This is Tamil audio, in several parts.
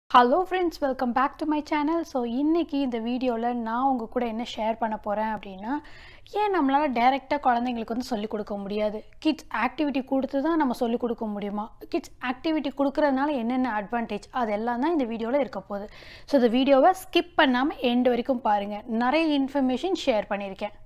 Hello friends welcome back to my channel so இன்றைக்கி இந்த வீடியோவில் நான் உங்கள் கூட என்ன ஷேர் பண்ண போகிறேன் அப்படின்னா ஏன் நம்மளால் டைரெக்டாக குழந்தைங்களுக்கு வந்து சொல்லிக் கொடுக்க முடியாது கிட்ஸ் ஆக்டிவிட்டி கொடுத்து தான் நம்ம சொல்லிக் கொடுக்க முடியுமா கிட்ஸ் ஆக்டிவிட்டி கொடுக்குறதுனால என்னென்ன அட்வான்டேஜ் அதெல்லாம் தான் இந்த வீடியோவில் இருக்க போகுது ஸோ இந்த வீடியோவை ஸ்கிப் பண்ணாமல் எண்டு வரைக்கும் பாருங்கள் நிறைய இன்ஃபர்மேஷன் ஷேர் பண்ணியிருக்கேன்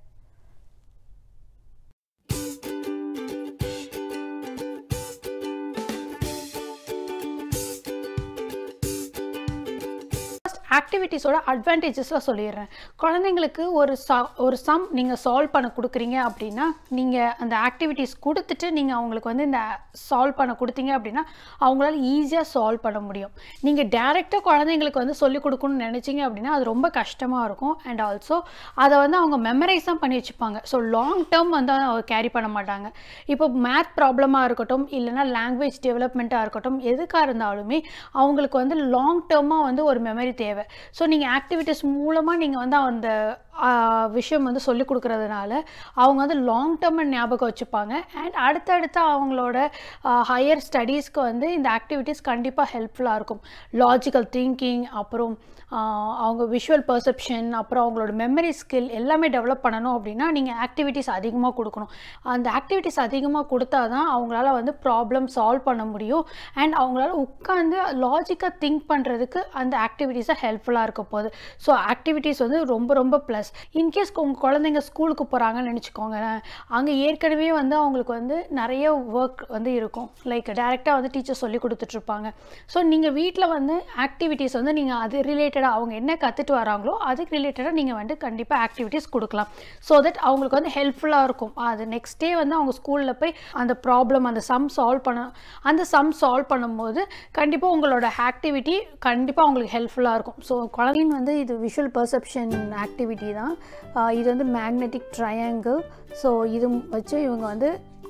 ஆக்டிவிட்டீஸோட அட்வான்டேஜஸ்லாம் சொல்லிடுறேன் குழந்தைங்களுக்கு ஒரு சா ஒரு சம் நீங்கள் சால்வ் பண்ண கொடுக்குறீங்க அப்படின்னா நீங்கள் அந்த ஆக்டிவிட்டீஸ் கொடுத்துட்டு நீங்கள் அவங்களுக்கு வந்து இந்த சால்வ் பண்ண கொடுத்தீங்க அப்படின்னா அவங்களால ஈஸியாக சால்வ் பண்ண முடியும் நீங்கள் டேரெக்டாக குழந்தைங்களுக்கு வந்து சொல்லிக் கொடுக்கணும்னு நினச்சிங்க அப்படின்னா அது ரொம்ப கஷ்டமாக இருக்கும் அண்ட் ஆல்சோ அதை வந்து அவங்க மெமரைஸ் தான் பண்ணி வச்சுப்பாங்க ஸோ லாங் டேர்ம் வந்து அவங்க கேரி பண்ண மாட்டாங்க இப்போ மேத் ப்ராப்ளமாக இருக்கட்டும் இல்லைனா லாங்குவேஜ் டெவலப்மெண்ட்டாக இருக்கட்டும் எதுக்காக இருந்தாலுமே அவங்களுக்கு வந்து லாங் டேர்மாக வந்து ஒரு மெமரி தேவை ஸோ நீங்கள் ஆக்டிவிட்டீஸ் மூலமாக நீங்கள் வந்து அந்த விஷயம் வந்து சொல்லிக் கொடுக்குறதுனால அவங்க வந்து லாங் டேர்ம் ஞாபகம் வச்சுப்பாங்க அண்ட் அடுத்தடுத்த அவங்களோட ஹையர் ஸ்டடீஸ்க்கு வந்து இந்த ஆக்டிவிட்டீஸ் கண்டிப்பாக ஹெல்ப்ஃபுல்லாக இருக்கும் லாஜிக்கல் திங்கிங் அப்புறம் அவங்க விஷுவல் பர்செப்ஷன் அப்புறம் அவங்களோட மெமரி ஸ்கில் எல்லாமே டெவலப் பண்ணணும் அப்படின்னா நீங்கள் ஆக்டிவிட்டீஸ் அதிகமாக கொடுக்கணும் அந்த ஆக்டிவிட்டீஸ் அதிகமாக கொடுத்தா தான் அவங்களால வந்து ப்ராப்ளம் சால்வ் பண்ண முடியும் அண்ட் அவங்களால உட்காந்து லாஜிக்காக திங்க் பண்ணுறதுக்கு அந்த ஆக்டிவிட்டீஸை ஹெல்ப்ஃபுல்லாக இருக்க போகுது ஸோ ஆக்டிவிட்டீஸ் வந்து ரொம்ப ரொம்ப ப்ளஸ் இன்கேஸ் உங்கள் குழந்தைங்க ஸ்கூலுக்கு போகிறாங்கன்னு நினச்சிக்கோங்களேன் அங்கே ஏற்கனவே வந்து அவங்களுக்கு வந்து நிறைய ஒர்க் வந்து இருக்கும் லைக் டேரெக்டாக வந்து டீச்சர் சொல்லி கொடுத்துட்ருப்பாங்க ஸோ நீங்கள் வீட்டில் வந்து ஆக்டிவிட்டீஸ் வந்து நீங்கள் அது ரிலேட்டடாக அவங்க என்ன கற்றுட்டு வராங்களோ அதுக்கு ரிலேட்டடாக நீங்கள் வந்து கண்டிப்பாக ஆக்டிவிட்டீஸ் கொடுக்கலாம் ஸோ தட் அவங்களுக்கு வந்து ஹெல்ப்ஃபுல்லாக இருக்கும் அது நெக்ஸ்ட் டே வந்து அவங்க ஸ்கூலில் போய் அந்த ப்ராப்ளம் அந்த சம் சால்வ் பண்ண அந்த சம் சால்வ் பண்ணும்போது கண்டிப்பாக உங்களோட ஆக்டிவிட்டி கண்டிப்பாக அவங்களுக்கு ஹெல்ப்ஃபுல்லாக இருக்கும் ஸோ குழந்தைங்க வந்து இது விஷுவல் பர்செப்ஷன் ஆக்டிவிட்டி தான் இது வந்து மேக்னெட்டிக் ட்ரையாங்கிள் ஸோ இது வச்சு இவங்க வந்து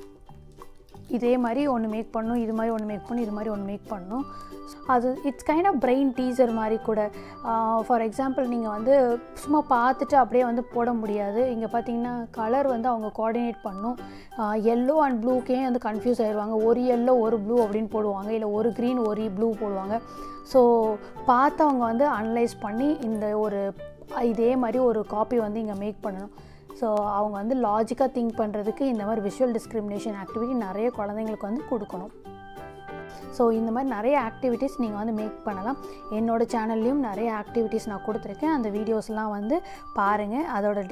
இதே மாதிரி ஒன்று மேக் பண்ணும் இது மாதிரி ஒன்று மேக் பண்ணும் இது மாதிரி ஒன்று மேக் பண்ணும் அது it's kind of brain teaser மாதிரி கூட ஃபார் எக்ஸாம்பிள் நீங்கள் வந்து சும்மா பார்த்துட்டு அப்படியே வந்து போட முடியாது இங்கே பார்த்தீங்கன்னா கலர் வந்து அவங்க கோஆர்டினேட் பண்ணும் எல்லோ அண்ட் ப்ளூக்கே வந்து கன்ஃபியூஸ் ஆயிடுவாங்க ஒரு எல்லோ ஒரு ப்ளூ அப்படின்னு போடுவாங்க இல்லை ஒரு க்ரீன் ஒரு ப்ளூ போடுவாங்க ஸோ பார்த்து அவங்க வந்து அனலைஸ் பண்ணி இந்த ஒரு இதே மாதிரி ஒரு காப்பி வந்து இங்கே மேக் பண்ணணும் ஸோ அவங்க வந்து லாஜிக்காக திங்க் பண்ணுறதுக்கு இந்த மாதிரி விஷுவல் டிஸ்கிரிமினேஷன் ஆக்டிவிட்டி நிறைய குழந்தைங்களுக்கு வந்து கொடுக்கணும் ஸோ இந்த மாதிரி நிறைய ஆக்டிவிட்டீஸ் நீங்கள் வந்து மேக் பண்ணலாம் என்னோடய சேனல்லையும் நிறைய ஆக்டிவிட்டீஸ் நான் கொடுத்துருக்கேன் அந்த வீடியோஸ்லாம் வந்து பாருங்கள் அதோட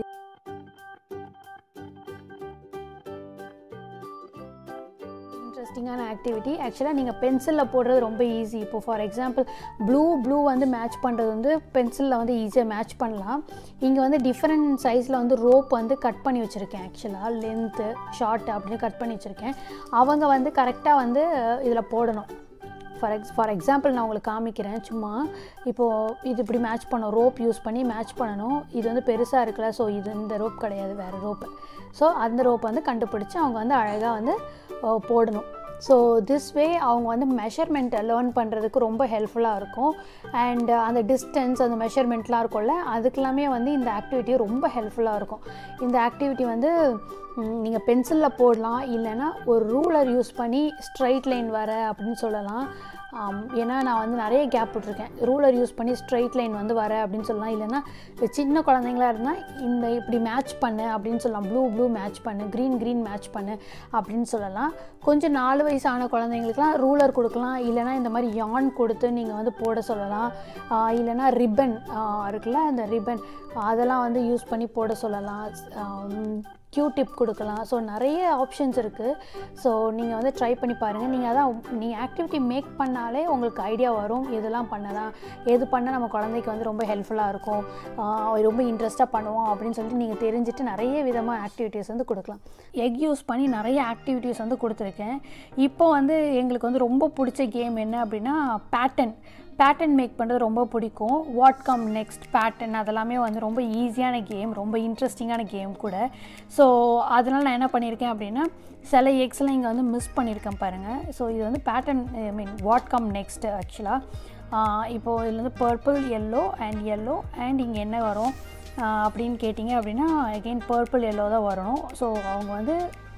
இன்ட்ரெஸ்டிங்கான ஆக்டிவிட்டி ஆக்சுவலாக நீங்கள் பென்சிலில் போடுறது ரொம்ப ஈஸி இப்போ ஃபார் எக்ஸாம்பிள் ப்ளூ ப்ளூ வந்து மேட்ச் பண்ணுறது வந்து பென்சிலில் வந்து ஈஸியாக மேட்ச் பண்ணலாம் இங்கே வந்து டிஃப்ரெண்ட் சைஸில் வந்து ரோப் வந்து கட் பண்ணி வச்சுருக்கேன் ஆக்சுவலாக லென்த்து ஷார்ட் அப்படின்னு கட் பண்ணி வச்சுருக்கேன் அவங்க வந்து கரெக்டாக வந்து இதில் போடணும் ஃபார் எக்ஸ் ஃபார் எக்ஸாம்பிள் நான் உங்களுக்கு காமிக்கிறேன் சும்மா இப்போது இது இப்படி மேட்ச் பண்ணணும் ரோப் யூஸ் பண்ணி மேட்ச் பண்ணணும் இது வந்து பெருசாக இருக்குல்ல ஸோ இது இந்த ரோப் கிடையாது வேறு ரோப்பு ஸோ அந்த ரோப் வந்து கண்டுபிடிச்சி அவங்க வந்து அழகாக வந்து போடணும் ஸோ திஸ் வே அவங்க வந்து மெஷர்மெண்ட்டை லேர்ன் பண்ணுறதுக்கு ரொம்ப ஹெல்ப்ஃபுல்லாக இருக்கும் அண்ட் அந்த டிஸ்டன்ஸ் அந்த மெஷர்மெண்ட்லாம் இருக்கும்ல அதுக்கெல்லாமே வந்து இந்த ஆக்டிவிட்டி ரொம்ப ஹெல்ப்ஃபுல்லாக இருக்கும் இந்த ஆக்டிவிட்டி வந்து நீங்கள் பென்சிலில் போடலாம் இல்லைன்னா ஒரு ரூலர் யூஸ் பண்ணி ஸ்ட்ரைட் லைன் வர அப்படின்னு சொல்லலாம் ஏன்னா நான் வந்து நிறைய கேப் விட்ருக்கேன் ரூலர் யூஸ் பண்ணி ஸ்ட்ரைட் லைன் வந்து வர அப்படின்னு சொல்லலாம் இல்லைன்னா சின்ன குழந்தைங்களா இருந்தால் இந்த இப்படி மேட்ச் பண்ணு அப்படின்னு சொல்லலாம் ப்ளூ ப்ளூ மேட்ச் பண்ணு க்ரீன் க்ரீன் மேட்ச் பண்ணு அப்படின்னு சொல்லலாம் கொஞ்சம் நாலு வயசான குழந்தைங்களுக்குலாம் ரூலர் கொடுக்கலாம் இல்லைனா இந்த மாதிரி யான் கொடுத்து நீங்கள் வந்து போட சொல்லலாம் இல்லைனா ரிப்பன் இருக்குல்ல அந்த ரிப்பன் அதெல்லாம் வந்து யூஸ் பண்ணி போட சொல்லலாம் க்யூ டிப் கொடுக்கலாம் ஸோ நிறைய ஆப்ஷன்ஸ் இருக்குது ஸோ நீங்கள் வந்து ட்ரை பண்ணி பாருங்கள் நீங்கள் அதான் நீங்கள் ஆக்டிவிட்டி மேக் பண்ணாலே உங்களுக்கு ஐடியா வரும் எதெல்லாம் பண்ணலாம் எது பண்ணால் நம்ம குழந்தைக்கு வந்து ரொம்ப ஹெல்ப்ஃபுல்லாக இருக்கும் ரொம்ப இன்ட்ரெஸ்ட்டாக பண்ணுவோம் அப்படின்னு சொல்லிட்டு நீங்கள் தெரிஞ்சுட்டு நிறைய விதமாக ஆக்டிவிட்டீஸ் வந்து கொடுக்கலாம் எக் யூஸ் பண்ணி நிறைய ஆக்டிவிட்டீஸ் வந்து கொடுத்துருக்கேன் இப்போ வந்து எங்களுக்கு வந்து ரொம்ப பிடிச்ச கேம் என்ன அப்படின்னா பேட்டன் பேட்டர்ன் மேக் பண்ணுறது ரொம்ப பிடிக்கும் வாட் கம் நெக்ஸ்ட் பேட்டர்ன் அதெல்லாமே வந்து ரொம்ப ஈஸியான கேம் ரொம்ப இன்ட்ரெஸ்டிங்கான கேம் கூட ஸோ அதனால் நான் என்ன பண்ணியிருக்கேன் அப்படின்னா சில எக்ஸ்லாம் இங்கே வந்து மிஸ் பண்ணியிருக்கேன் பாருங்கள் ஸோ இது வந்து pattern I mean what come next ஆக்சுவலாக இப்போது இதில் வந்து purple yellow and yellow and இங்கே என்ன வரும் அப்படின்னு கேட்டிங்க அப்படின்னா அகெயின் பர்பிள் எல்லோ தான் வரணும் ஸோ அவங்க வந்து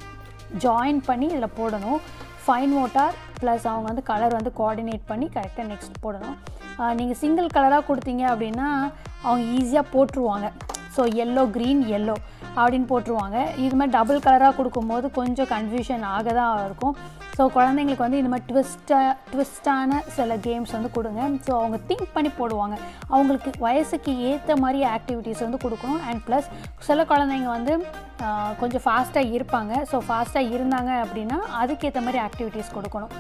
ஜாயின் பண்ணி இதில் போடணும் ஃபைன் மோட்டார் ப்ளஸ் அவங்க வந்து கலர் வந்து கோஆர்டினேட் பண்ணி கரெக்டாக நெக்ஸ்ட் போடணும் நீங்கள் சிங்கிள் கலராக கொடுத்தீங்க அப்படின்னா அவங்க ஈஸியாக போட்டுருவாங்க ஸோ எல்லோ க்ரீன் எல்லோ அப்படின்னு போட்டுருவாங்க இது மாதிரி டபுள் கலராக கொடுக்கும்போது கொஞ்சம் கன்ஃபியூஷன் ஆக தான் இருக்கும் ஸோ குழந்தைங்களுக்கு வந்து இந்த மாதிரி ட்விஸ்ட்டாக ட்விஸ்டான சில கேம்ஸ் வந்து கொடுங்க ஸோ அவங்க திங்க் பண்ணி போடுவாங்க அவங்களுக்கு வயசுக்கு ஏற்ற மாதிரி ஆக்டிவிட்டீஸ் வந்து கொடுக்கணும் அண்ட் ப்ளஸ் சில குழந்தைங்க வந்து ஆஹ், கொஞ்சம் ஃபாஸ்ட்டாக இருப்பாங்க ஸோ ஃபாஸ்ட்டாக இருந்தாங்க அப்படின்னா அதுக்கேற்ற மாதிரி ஆக்டிவிட்டீஸ் கொடுக்கணும்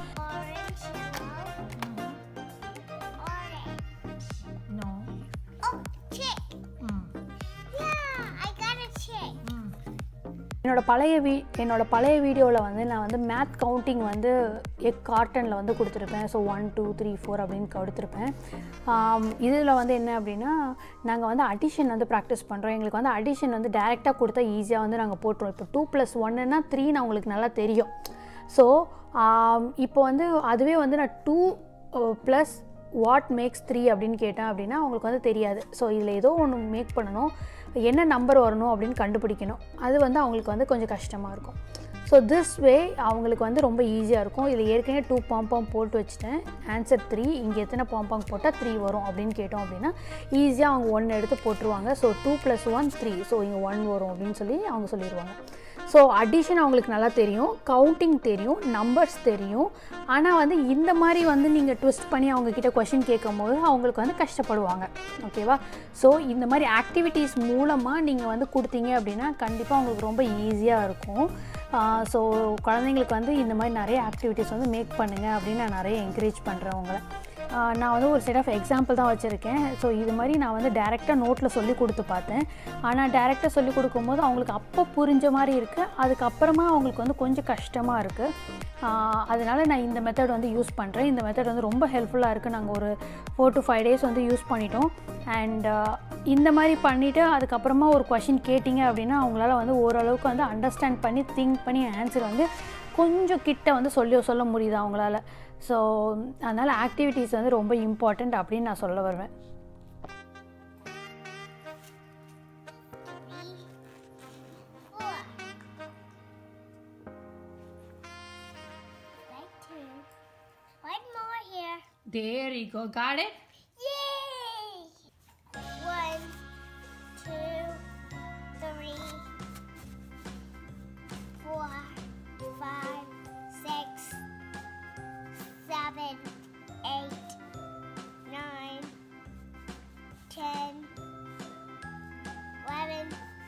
Oh, chick. Yeah, I got a chick. என்னோட பழைய வீ என்னோட பழைய வீடியோவில் வந்து நான் வந்து மேத் கவுண்டிங் வந்து எக் கார்ட்டனில் வந்து கொடுத்துருப்பேன் so one two three four அப்படின்னு கொடுத்துருப்பேன் இதில் வந்து என்ன அப்படின்னா நாங்கள் வந்து அடிஷன் வந்து ப்ராக்டிஸ் பண்ணுறோம் எங்களுக்கு வந்து அடிஷன் வந்து டேரெக்டாக கொடுத்தா ஈஸியாக வந்து நாங்கள் போட்டுருவோம் இப்போ டூ ப்ளஸ் ஒன்னுன்னா த்ரீன்னு அவங்களுக்கு நல்லா தெரியும் ஸோ இப்போ வந்து அதுவே வந்து நான் two plus what makes three அப்படின்னு கேட்டேன் அப்படின்னா அவங்களுக்கு வந்து தெரியாது ஸோ இதில் ஏதோ ஒன்று மேக் பண்ணணும் என்ன நம்பர் வரணும் அப்படின்னு கண்டுபிடிக்கணும் அது வந்து அவங்களுக்கு வந்து கொஞ்சம் கஷ்டமாக இருக்கும் ஸோ திஸ் வே அவங்களுக்கு வந்து ரொம்ப ஈஸியாக இருக்கும் இதில் ஏற்கனவே டூ பாம்பாம் போட்டு வச்சுட்டேன் ஆன்சர் த்ரீ இங்கே எத்தனை பாம்பாங் போட்டால் த்ரீ வரும் அப்படின்னு கேட்டோம் அப்படின்னா ஈஸியாக அவங்க ஒன்று எடுத்து போட்டுருவாங்க so two plus one three so இங்கே ஒன் வரும் அப்படின்னு சொல்லி அவங்க சொல்லிடுவாங்க ஸோ அடிஷன் அவங்களுக்கு நல்லா தெரியும் கவுண்டிங் தெரியும் நம்பர்ஸ் தெரியும் ஆனால் வந்து இந்த மாதிரி வந்து நீங்கள் ட்விஸ்ட் பண்ணி அவங்கக்கிட்ட கொஷின் கேட்கும்போது அவங்களுக்கு வந்து கஷ்டப்படுவாங்க ஓகேவா ஸோ இந்த மாதிரி ஆக்டிவிட்டீஸ் மூலமாக நீங்கள் வந்து கொடுத்தீங்க அப்படின்னா கண்டிப்பாக அவங்களுக்கு ரொம்ப ஈஸியாக இருக்கும் ஸோ குழந்தைங்களுக்கு வந்து இந்த மாதிரி நிறைய ஆக்டிவிட்டீஸ் வந்து மேக் பண்ணுங்கள் அப்படின்னு நான் நிறைய என்கரேஜ் பண்ணுறேன் உங்களை ஆஹ் நான் வந்து ஒரு செட் ஆஃப் எக்ஸாம்பிள் தான் வச்சுருக்கேன் ஸோ இது மாதிரி நான் வந்து டேரெக்டாக நோட்டில் சொல்லி கொடுத்து பார்த்தேன் ஆனால் டேரெக்டாக சொல்லி கொடுக்கும்போது அவங்களுக்கு அப்போ புரிஞ்ச மாதிரி இருக்குது அதுக்கப்புறமா அவங்களுக்கு வந்து கொஞ்சம் கஷ்டமாக இருக்குது அதனால் நான் இந்த மெத்தட் வந்து யூஸ் பண்ணுறேன் இந்த மெத்தட் வந்து ரொம்ப ஹெல்ப்ஃபுல்லாக இருக்குது நாங்கள் ஒரு ஃபோர் டு ஃபைவ் டேஸ் வந்து யூஸ் பண்ணிட்டோம் அண்ட் இந்த மாதிரி பண்ணிவிட்டு அதுக்கப்புறமா ஒரு கொஷின் கேட்டிங்க அப்படின்னா அவங்களால வந்து ஓரளவுக்கு வந்து அண்டர்ஸ்டாண்ட் பண்ணி திங்க் பண்ணி ஆன்சர் வந்து கொஞ்சம் கிட்ட வந்து சொல்லி சொல்ல முடியுது அவங்களால ஸோ அதனால் ஆக்டிவிட்டீஸ் வந்து ரொம்ப இம்பார்ட்டண்ட் அப்படின்னு நான் சொல்ல வருவேன் Three, four. Like two. One more here. There you go got it Yay! One, two, three, four, five, six, seven, eight, nine, ten, eleven,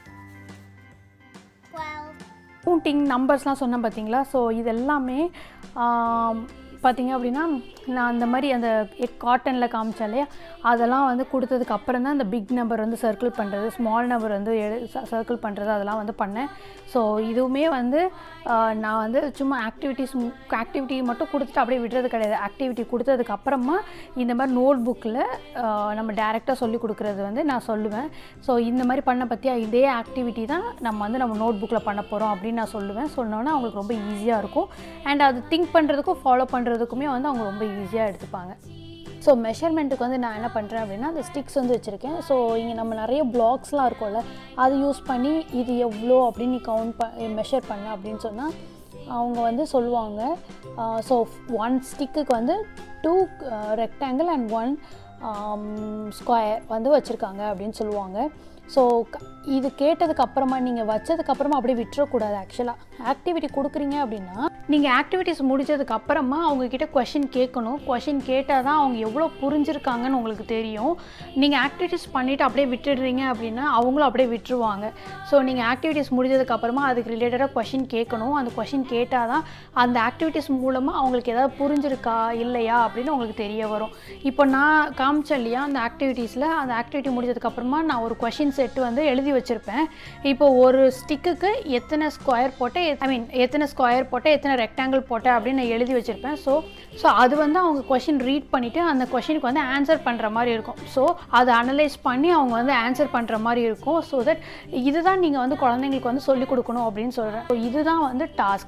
twelve. Counting நம்பர்ஸ்லாம் சொன்னேன் பார்த்தீங்களா ஸோ இது எல்லாமே ஆம், பார்த்தீங்க அப்படின்னா நான் அந்த மாதிரி அந்த காட்டனில் காமிச்சேன் இல்லையா அதெல்லாம் வந்து கொடுத்ததுக்கு அப்புறம் தான் அந்த பிக் நம்பர் வந்து சர்க்கிள் பண்ணுறது ஸ்மால் நம்பர் வந்து சர்க்கிள் பண்ணுறது அதெல்லாம் வந்து பண்ணேன் ஸோ இதுவுமே வந்து ஆ, நான் வந்து சும்மா ஆக்டிவிட்டீஸ் ஆக்டிவிட்டி மட்டும் கொடுத்துட்டு அப்படியே விடுறது கிடையாது ஆக்டிவிட்டி கொடுத்ததுக்கு அப்புறமா இந்த மாதிரி நோட் புக்கில் நம்ம டேரெக்டாக சொல்லி கொடுக்குறது வந்து நான் சொல்லுவேன் ஸோ இந்த மாதிரி பண்ண பற்றியா இதே ஆக்டிவிட்டி தான் நம்ம வந்து நம்ம நோட் புக்கில் பண்ண போகிறோம் அப்படின்னு நான் சொல்லுவேன் சொன்னோன்னே அவங்களுக்கு ரொம்ப ஈஸியாக இருக்கும் அண்ட் அது திங்க் பண்ணுறதுக்கும் ஃபாலோ பண்ணுறதுக்குமே வந்து அவங்க ரொம்ப ஈஸியாக எடுத்துப்பாங்க ஸோ மெஷர்மெண்ட்டுக்கு வந்து நான் என்ன பண்ணுறேன் அப்படின்னா அந்த ஸ்டிக்ஸ் வந்து வச்சுருக்கேன் ஸோ இங்கே நம்ம நிறைய பிளாக்ஸ்லாம் இருக்கும்ல அது யூஸ் பண்ணி இது எவ்வளோ அப்படின்னு நீ கவுண்ட் ப மெஷர் பண்ண அப்படின்னு சொன்னால் அவங்க வந்து சொல்லுவாங்க ஸோ ஒன் ஸ்டிக்குக்கு வந்து two rectangle and one square வந்து வச்சுருக்காங்க அப்படின்னு சொல்லுவாங்க ஸோ இது கேட்டதுக்கு அப்புறமா நீங்கள் வச்சதுக்கு அப்புறமா அப்படியே விட்டுறக்கூடாது ஆக்சுவலாக ஆக்டிவிட்டி கொடுக்குறீங்க அப்படின்னா நீங்கள் ஆக்டிவிட்டிஸ் முடிச்சதுக்கு அப்புறமா அவங்க கிட்ட கொஷின் கேட்கணும் கொஷின் கேட்டால் தான் அவங்க எவ்வளோ புரிஞ்சிருக்காங்கன்னு உங்களுக்கு தெரியும் நீங்கள் ஆக்டிவிட்டிஸ் பண்ணிவிட்டு அப்படியே விட்டுடுறீங்க அப்படின்னா அவங்களும் அப்படியே விட்டுருவாங்க ஸோ நீங்கள் ஆக்டிவிட்டிஸ் முடிஞ்சதுக்கு அப்புறமா அதுக்கு ரிலேட்டடாக கொஷின் கேட்கணும் அந்த கொஷின் கேட்டால் தான் அந்த ஆக்டிவிட்டிஸ் மூலமாக அவங்களுக்கு ஏதாவது புரிஞ்சிருக்கா இல்லையா அப்படின்னு உங்களுக்கு தெரிய வரும் இப்போ நான் காமிச்சேன் இல்லையா அந்த ஆக்டிவிட்டீஸில் அந்த ஆக்டிவிட்டி முடிஞ்சதுக்கப்புறமா நான் ஒரு கொஷின் செட் வந்து எழுதி வச்சுருப்பேன் இப்போ ஒரு ஸ்டிக்குக்கு எத்தனை ஸ்கொயர் போட்டேன் ஐ மீன் எத்தனை ஸ்கொயர் போட்டேன் எத்தனை ரெக்டாங்கிள் போட்டேன் அப்படின்னு நான் எழுதி வச்சுருப்பேன் ஸோ ஸோ அது வந்து அவங்க கொஷின் ரீட் பண்ணிவிட்டு அந்த கொஷினுக்கு வந்து ஆன்சர் பண்ணுற மாதிரி இருக்கும் ஸோ அதை அனலைஸ் பண்ணி அவங்க வந்து ஆன்சர் பண்ணுற மாதிரி இருக்கும் ஸோ தட் இதுதான் நீங்கள் வந்து குழந்தைங்களுக்கு வந்து சொல்லிக் கொடுக்கணும் அப்படின்னு சொல்கிறேன் ஸோ இதுதான் வந்து டாஸ்க்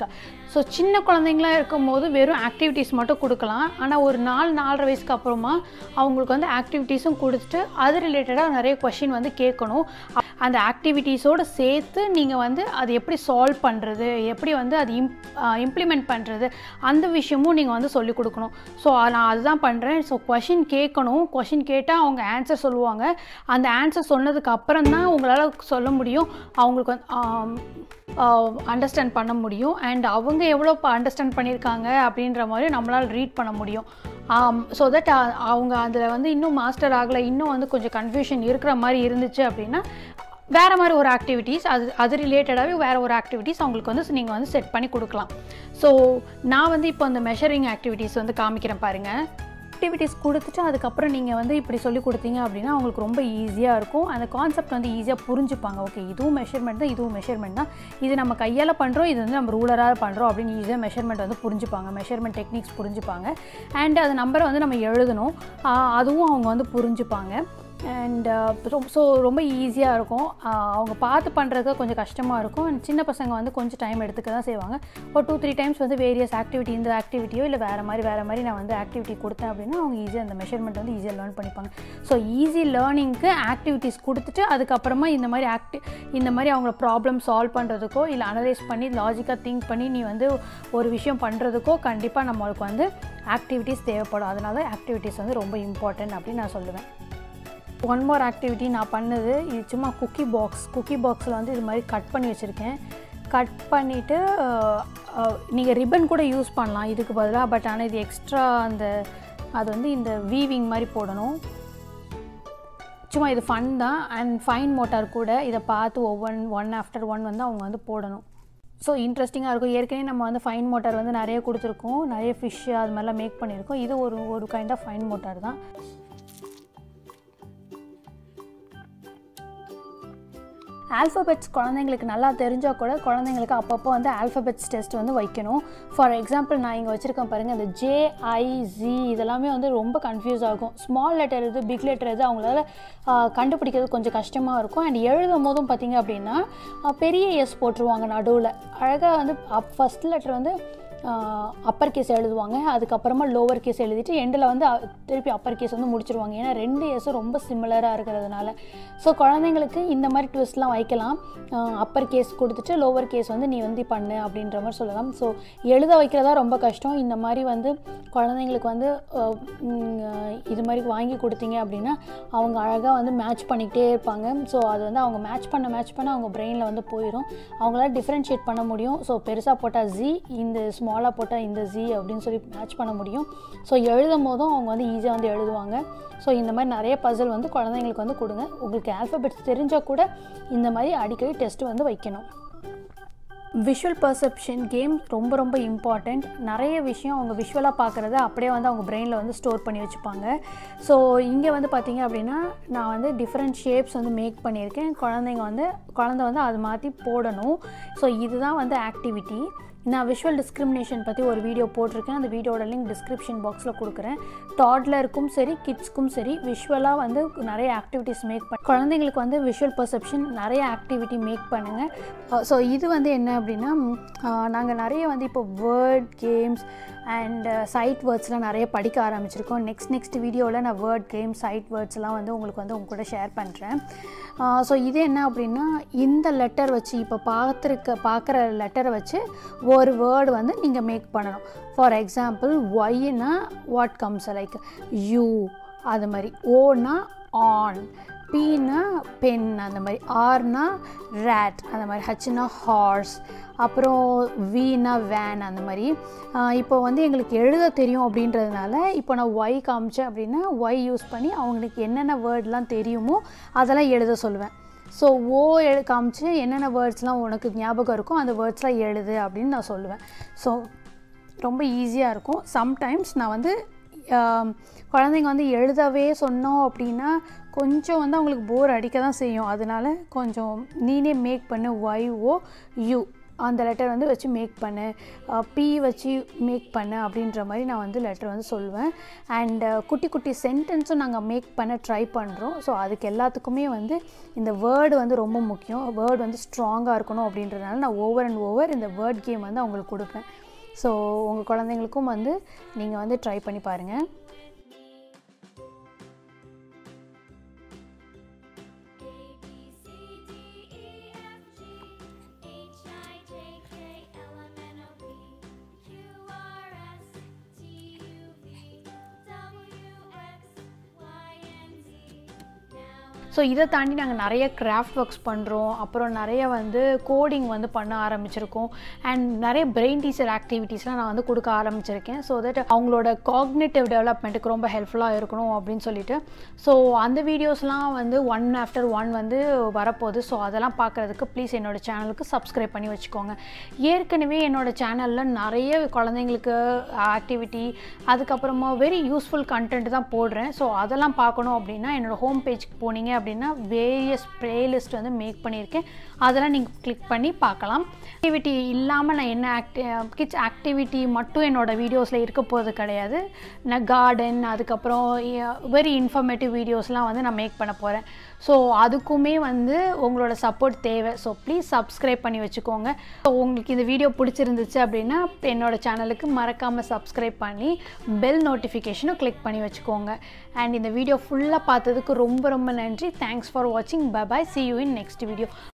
ஸோ சின்ன குழந்தைங்களா இருக்கும்போது வெறும் ஆக்டிவிட்டீஸ் மட்டும் கொடுக்கலாம் ஆனால் ஒரு நாலு நாலரை வயசுக்கு அப்புறமா அவங்களுக்கு வந்து ஆக்டிவிட்டீஸும் கொடுத்துட்டு அது ரிலேட்டடாக நிறைய கொஷின் வந்து கேட்கணும் அந்த ஆக்டிவிட்டீஸோடு சேர்த்து நீங்கள் வந்து அது எப்படி சால்வ் பண்ணுறது எப்படி வந்து அது இம் இம்ப்ளிமெண்ட் பண்ணுறது அந்த விஷயமும் நீங்கள் வந்து சொல்லிக் கொடுக்கணும் ஸோ நான் அதுதான் பண்ணுறேன் ஸோ கொஷின் கேட்கணும் கொஷின் கேட்டால் அவங்க ஆன்சர் சொல்லுவாங்க அந்த ஆன்சர் சொன்னதுக்கு அப்புறம் தான் உங்களால் சொல்ல முடியும் அவங்களுக்கு வந்து அண்டர்ஸ்டாண்ட் பண்ண முடியும் அண்ட் அவங்க எவ்வளோ அண்டர்ஸ்டாண்ட் பண்ணியிருக்காங்க அப்படின்ற மாதிரி நம்மளால் ரீட் பண்ண முடியும் ஸோ தட் அவங்க அதில் வந்து இன்னும் மாஸ்டர் ஆகலை இன்னும் வந்து கொஞ்சம் கன்ஃபியூஷன் இருக்கிற மாதிரி இருந்துச்சு அப்படின்னா வேறு மாதிரி ஒரு ஆக்டிவிட்டீஸ் அது அது ரிலேட்டடாகவே வேறு ஒரு ஆக்டிவிட்டீஸ் அவங்களுக்கு வந்து நீங்கள் வந்து செட் பண்ணி கொடுக்கலாம் ஸோ நான் வந்து இப்போ அந்த மெஷரிங் ஆக்டிவிட்டீஸ் வந்து காமிக்கிறேன் பாருங்கள் ஆக்டிவிட்டீஸ் கொடுத்துட்டு அதுக்கப்புறம் நீங்கள் வந்து இப்படி சொல்லி கொடுத்தீங்க அப்படின்னா அவங்களுக்கு ரொம்ப ஈஸியாக இருக்கும் அந்த கான்செப்ட் வந்து ஈஸியாக புரிஞ்சுப்பாங்க ஓகே இதுவும் மெஷர்மெண்ட் தான் இதுவும் மெஷர்மெண்ட் தான் இது நம்ம கையால் பண்ணுறோம் இது வந்து நம்ம ரூலராக பண்ணுறோம் அப்படின்னு ஈஸியாக மெஷர்மெண்ட் வந்து புரிஞ்சுப்பாங்க மெஷர்மெண்ட் டெக்னிக்ஸ் புரிஞ்சுப்பாங்க அண்ட் அந்த நம்பரை வந்து நம்ம எழுதணும் ஆஹ் அதுவும் அவங்க வந்து புரிஞ்சுப்பாங்க அண்ட் ஸோ ரொம்ப ஈஸியாக இருக்கும் ஆஹ் அவங்க பார்த்து பண்ணுறதுக்கு கொஞ்சம் கஷ்டமாக இருக்கும் அண்ட் சின்ன பசங்க வந்து கொஞ்சம் டைம் எடுத்துக்க தான் செய்வாங்க ஒரு டூ த்ரீ டைம்ஸ் வந்து வேரியஸ் ஆக்டிவிட்டி இந்த ஆக்டிவிட்டியோ இல்லை வேறு மாதிரி வேறு மாதிரி நான் வந்து ஆக்டிவிட்டி கொடுத்தேன் அப்படின்னா அவங்க ஈஸியாக அந்த மெஷர்மெண்ட் வந்து ஈஸியாக லேர்ன் பண்ணிப்பாங்க ஸோ ஈஸி லேர்னிங்க்கு ஆக்டிவிட்டீஸ் கொடுத்துட்டு அதுக்கப்புறமா இந்த மாதிரி ஆக்டி இந்த மாதிரி அவங்கள ப்ராப்ளம் சால்வ் பண்ணுறதுக்கோ இல்லை அனலைஸ் பண்ணி லாஜிக்காக திங்க் பண்ணி நீ வந்து ஒரு விஷயம் பண்ணுறதுக்கோ கண்டிப்பாக நம்மளுக்கு வந்து ஆக்டிவிட்டீஸ் தேவைப்படும் அதனால ஆக்டிவிட்டீஸ் வந்து ரொம்ப இம்பார்ட்டன்ட் அப்படின்னு நான் சொல்லுவேன் ஒன் மோர் ஆக்டிவிட்டி நான் பண்ணது இது சும்மா குக்கி பாக்ஸ் குக்கி பாக்ஸில் வந்து இது மாதிரி கட் பண்ணி வச்சுருக்கேன் கட் பண்ணிவிட்டு நீங்கள் ரிப்பன் கூட யூஸ் பண்ணலாம் இதுக்கு பதிலாக பட் ஆனால் இது எக்ஸ்ட்ரா அந்த அது வந்து இந்த வீவிங் மாதிரி போடணும் சும்மா இது ஃபன் தான் அண்ட் ஃபைன் மோட்டார் கூட இதை பார்த்து ஒவ்வொன் ஒன் ஆஃப்டர் ஒன் வந்து அவங்க வந்து போடணும் ஸோ இன்ட்ரெஸ்டிங்காக இருக்கும் ஏற்கனவே நம்ம வந்து ஃபைன் மோட்டார் வந்து நிறைய கொடுத்துருக்கோம் நிறைய ஃபிஷ் அது மாதிரிலாம் மேக் பண்ணியிருக்கோம் இது ஒரு ஒரு கைண்ட் ஆஃப் ஃபைன் மோட்டார் தான் ஆல்ஃபபெட்ஸ் குழந்தைங்களுக்கு நல்லா தெரிஞ்சால் கூட குழந்தைங்களுக்கு அப்பப்போ வந்து ஆல்ஃபபெட்ஸ் டெஸ்ட் வந்து வைக்கணும் ஃபார் எக்ஸாம்பிள் நான் இங்கே வச்சுருக்கேன் பாருங்கள் அந்த ஜேஐசி இதெல்லாமே வந்து ரொம்ப கன்ஃபியூஸ் ஆகும் ஸ்மால் லெட்டர் எது பிக் லெட்டர் எது அவங்களால ஆஹ், கண்டுபிடிக்கிறது கொஞ்சம் கஷ்டமாக இருக்கும் அண்ட் எழுதும் போதும் பார்த்தீங்க அப்படின்னா ஆஹ், பெரிய எஸ் போட்டுருவாங்க நடுவில் அழகாக வந்து அப் ஃபஸ்ட் லெட்டர் வந்து அப்பர் கேஸ் எழுதுவாங்க அதுக்கப்புறமா லோவர் கேஸ் எழுதிட்டு எண்டில் வந்து அ- திருப்பி அப்பர் கேஸ் வந்து முடிச்சிருவாங்க ஏன்னா ரெண்டு எஸும் ரொம்ப சிமிலராக இருக்கிறதுனால ஸோ குழந்தைங்களுக்கு இந்த மாதிரி ட்விஸ்ட்லாம் வைக்கலாம் அப்பர் கேஸ் கொடுத்துட்டு லோவர் கேஸ் வந்து நீ வந்து பண்ணு அப்படின்ற மாதிரி சொல்லலாம் ஸோ எழுத வைக்கிறதா ரொம்ப கஷ்டம் இந்த மாதிரி வந்து குழந்தைங்களுக்கு வந்து அஹ், ம், அஹ், இது மாதிரி வாங்கி கொடுத்தீங்க அப்படின்னா அவங்க அழகாக வந்து மேட்ச் பண்ணிக்கிட்டே இருப்பாங்க ஸோ அது வந்து அவங்க மேட்ச் பண்ண மேட்ச் பண்ண அவங்க பிரெயினில் வந்து போயிடும் அவங்களால டிஃப்ரென்ஷியேட் பண்ண முடியும் ஸோ பெருசாக போட்டால் ஜி இந்த ஸ்மாலாக போட்டால் இந்த ஜி அப்படின்னு சொல்லி மேட்ச் பண்ண முடியும் ஸோ எழுதும் போதும் அவங்க வந்து ஈஸியாக வந்து எழுதுவாங்க ஸோ இந்த மாதிரி நிறைய பசில் வந்து குழந்தைங்களுக்கு வந்து கொடுங்க உங்களுக்கு ஆல்ஃபபெட்ஸ் தெரிஞ்சால் கூட இந்த மாதிரி அடிக்கடி டெஸ்ட் வந்து வைக்கணும் விஷுவல் பர்செப்ஷன் கேம் ரொம்ப ரொம்ப இம்பார்ட்டண்ட் நிறைய விஷயம் அவங்க விஷுவலாக பார்க்குறத அப்படியே வந்து அவங்க பிரெயினில் வந்து ஸ்டோர் பண்ணி வச்சுப்பாங்க ஸோ இங்கே வந்து பார்த்தீங்க அப்படின்னா நான் வந்து டிஃப்ரெண்ட் ஷேப்ஸ் வந்து மேக் பண்ணியிருக்கேன் குழந்தைங்க வந்து குழந்தை வந்து அது மாற்றி போடணும் ஸோ இதுதான் வந்து ஆக்டிவிட்டி நான் விஷுவல் டிஸ்கிரிமினேஷன் பற்றி ஒரு வீடியோ போட்டிருக்கேன் அந்த வீடியோட லிங்க் டிஸ்கிரிப்ஷன் பாக்ஸில் கொடுக்குறேன் டாட்லருக்கும் சரி கிட்ஸ்க்கும் சரி விஷுவலாக வந்து நிறைய ஆக்டிவிட்டீஸ் மேக் பண்ண குழந்தைங்களுக்கு வந்து விஷுவல் பர்செப்ஷன் நிறைய ஆக்டிவிட்டி மேக் பண்ணுங்கள் ஸோ இது வந்து என்ன அப்படின்னா நாங்கள் நிறைய வந்து இப்போ வேர்ட் கேம்ஸ் அண்ட் சைட் வேர்ட்ஸ்லாம் நிறைய படிக்க ஆரம்பிச்சிருக்கோம் நெக்ஸ்ட் நெக்ஸ்ட் வீடியோவில் நான் வேர்ட் கேம் சைட் வேர்ட்ஸ்லாம் வந்து உங்களுக்கு வந்து உங்க கூட ஷேர் பண்ணுறேன் ஸோ இது என்ன அப்படின்னா இந்த லெட்டர் வச்சு இப்போ பார்த்துருக்க பார்க்குற லெட்டரை வச்சு ஒரு வேர்டு வந்து நீங்கள் மேக் பண்ணணும் ஃபார் எக்ஸாம்பிள் ஒய்னா வாட் கம்ஸ் லைக் யூ அது மாதிரி ஓனா ஆன் பீனா பென் அந்த மாதிரி ஆர்னா ரேட் அந்த மாதிரி ஹச்னா ஹார்ஸ் அப்புறம் வீனா வேன் அந்த மாதிரி ஆஹ் இப்போ வந்து எங்களுக்கு எழுத தெரியும் அப்படின்றதுனால இப்போ நான் ஒய் காமிச்சேன் அப்படின்னா ஒய் யூஸ் பண்ணி அவங்களுக்கு என்னென்ன வேர்ட்லாம் தெரியுமோ அதெல்லாம் எழுத சொல்லுவேன் ஸோ ஓ எழு காமிச்சு என்னென்ன வேர்ட்ஸ்லாம் உனக்கு ஞாபகம் இருக்கோ அந்த வேர்ட்ஸ்லாம் எழுது அப்படின்னு நான் சொல்லுவேன் ஸோ ரொம்ப ஈஸியாக இருக்கும் சம்டைம்ஸ் நான் வந்து ஆம், குழந்தைங்க வந்து எழுதவே சொன்னோம் அப்படின்னா கொஞ்சம் வந்து அவங்களுக்கு போர் அடிக்க தான் செய்யும் அதனால கொஞ்சம் நீனே மேக் பண்ணு ஒய் ஓ யூ அந்த லெட்டர் வந்து வச்சு மேக் பண்ணு பி வச்சு மேக் பண்ணு அப்படின்ற மாதிரி நான் வந்து லெட்டர் வந்து சொல்லுவேன் அண்ட் குட்டி குட்டி சென்டென்ஸும் நாங்கள் மேக் பண்ண ட்ரை பண்ணுறோம் ஸோ அதுக்கு எல்லாத்துக்குமே வந்து இந்த வேர்டு வந்து ரொம்ப முக்கியம் வேர்டு வந்து ஸ்ட்ராங்காக இருக்கணும் அப்படின்றதுனால நான் ஓவர் அண்ட் ஓவர் இந்த வேர்ட் கேம் வந்து அவங்களுக்கு கொடுப்பேன் ஸோ உங்கள் குழந்தைங்களுக்கும் வந்து நீங்கள் வந்து ட்ரை பண்ணி பாருங்கள் ஸோ இதை தாண்டி நாங்கள் நிறைய கிராஃப்ட் ஒர்க்ஸ் பண்ணுறோம் அப்புறம் நிறைய வந்து கோடிங் வந்து பண்ண ஆரம்பிச்சிருக்கோம் அண்ட் நிறைய பிரெயின் டீச்சர் ஆக்டிவிட்டீஸ்லாம் நான் வந்து கொடுக்க ஆரம்பிச்சிருக்கேன் ஸோ தட் அவங்களோட காக்னேட்டிவ் டெவலப்மெண்ட்டுக்கு ரொம்ப ஹெல்ப்ஃபுல்லாக இருக்கணும் அப்படின்னு சொல்லிட்டு ஸோ அந்த வீடியோஸ்லாம் வந்து ஒன் ஆஃப்டர் ஒன் வந்து வரப்போகுது ஸோ அதெல்லாம் பார்க்குறதுக்கு ப்ளீஸ் என்னோட சேனலுக்கு சப்ஸ்கிரைப் பண்ணி வச்சுக்கோங்க ஏற்கனவே என்னோட சேனலில் நிறைய குழந்தைங்களுக்கு ஆக்டிவிட்டி அதுக்கப்புறமா வெரி யூஸ்ஃபுல் கண்டென்ட் தான் போடுறேன் ஸோ அதெல்லாம் பார்க்கணும் அப்படின்னா என்னோடய ஹோம் பேஜ்க்கு போனீங்க அப்படின்னா வேரியஸ் ப்ளேலிஸ்ட் வந்து மேக் பண்ணியிருக்கேன் அதெல்லாம் நீங்கள் கிளிக் பண்ணி பார்க்கலாம் ஆக்டிவிட்டி இல்லாமல் நான் என்ன ஆக்டி கிட்ஸ் ஆக்டிவிட்டி மட்டும் என்னோடய வீடியோஸில் இருக்க போகிறது கிடையாது நான் கார்டன் அதுக்கப்புறம் வெரி இன்ஃபர்மேட்டிவ் வீடியோஸ்லாம் வந்து நான் மேக் பண்ண போகிறேன் ஸோ அதுக்குமே வந்து உங்களோட சப்போர்ட் தேவை ஸோ ப்ளீஸ் சப்ஸ்கிரைப் பண்ணி வச்சுக்கோங்க ஸோ உங்களுக்கு இந்த வீடியோ பிடிச்சிருந்துச்சு அப்படின்னா என்னோடய சேனலுக்கு மறக்காமல் சப்ஸ்கிரைப் பண்ணி பெல் நோட்டிஃபிகேஷனும் கிளிக் பண்ணி வச்சுக்கோங்க அண்ட் இந்த வீடியோ ஃபுல்லாக பார்த்ததுக்கு ரொம்ப ரொம்ப நன்றி தேங்க்ஸ் ஃபார் வாட்சிங் bye bye see you in next video